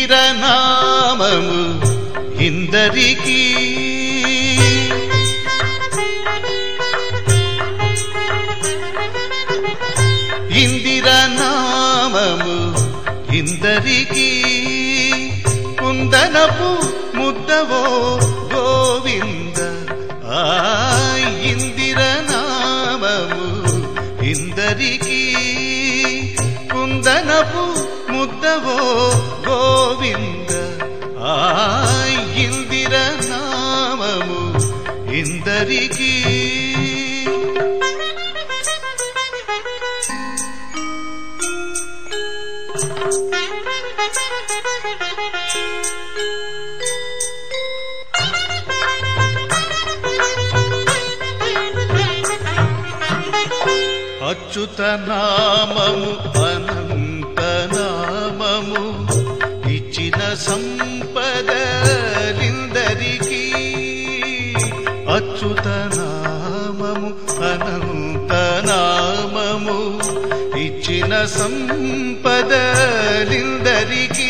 ఇందిర నామము ఇందరికీ ఇందిర నామము ఇందరికీ కుందనపు ముద్దవో గోవింద ఆ ఇందిర నామము ఇందరికీ కుందనపు ముద్దవో గోవింద ఆ ఇందిర నామము ఇందరికీ అచ్యుత నామము అనంత నామము ఇచ్చిన సంపదలిందరికీ అచ్యుత నామము అనంత నామము ఇచ్చిన సంపదలిందరికీ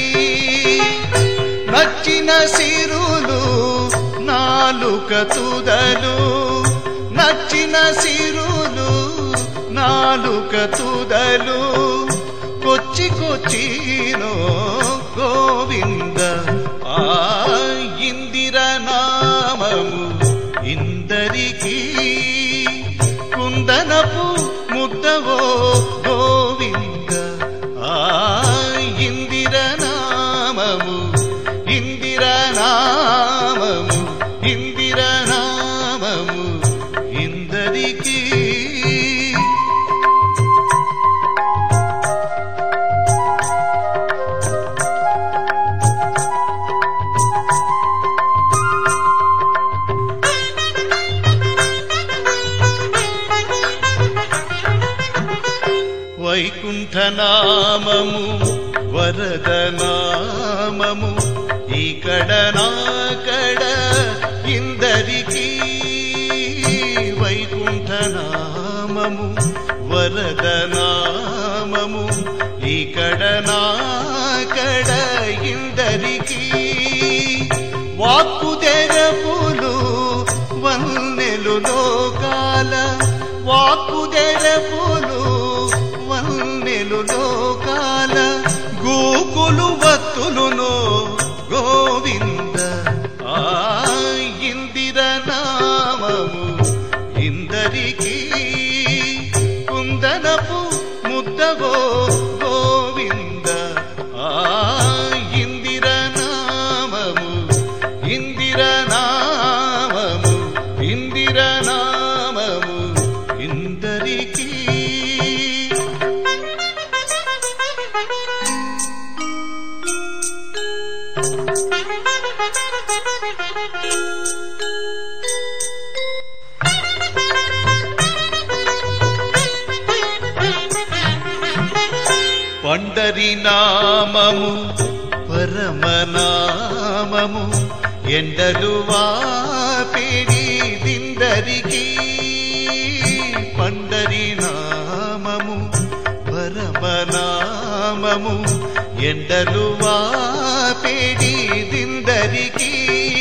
నచ్చిన సిరులు నాలుక తుదలు నచ్చిన సిరులు నాలుక తుదలు కొచ్చి కొచ్చినో గోవింద ఆ ఇందిర నామము ఇందరికీ కుందనపు ముద్దవో గోవింద ఆ ఇందిర నామము ఇందిర నామము ఇందిర నామము ఇందరికీ వైకుంఠనామము వరదనామము ఇక్కడ నాకడ ఇందరికీ వైకుంఠనామము వరదనామము ఇక్కడ నాకడ ఇందరికీ వాక్కు తెరపులు వన్నెలు లోకాల వాక్కు తెరపులు వన్నెలు లోకాల గోకులు వత్తులును గోవింద ఆ ఇందిర నామము ఇందరికీ కుందనపు ముద్దవో గోవింద ఆ ఇందిర నామము ఇందిర నామము ఇందిర నామము ఇందరికీ పండరి నామము పరమనామము ఎండలు వాపిడి దిందరికీ పండరి నామము పరమనామము ఎండలు వాపిడి దిందరికీ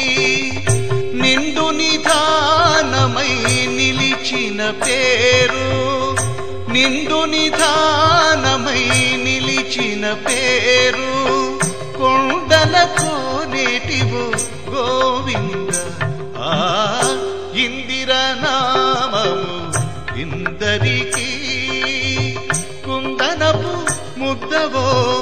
నిండు నిధానమై నిలిచిన పేరు నిండు నిధానమై నిలిచిన పేరు కొండలకు నేటివు గోవింద ఆ ఇందిర నామము ఇందరికీ కుందనపు ముద్దవో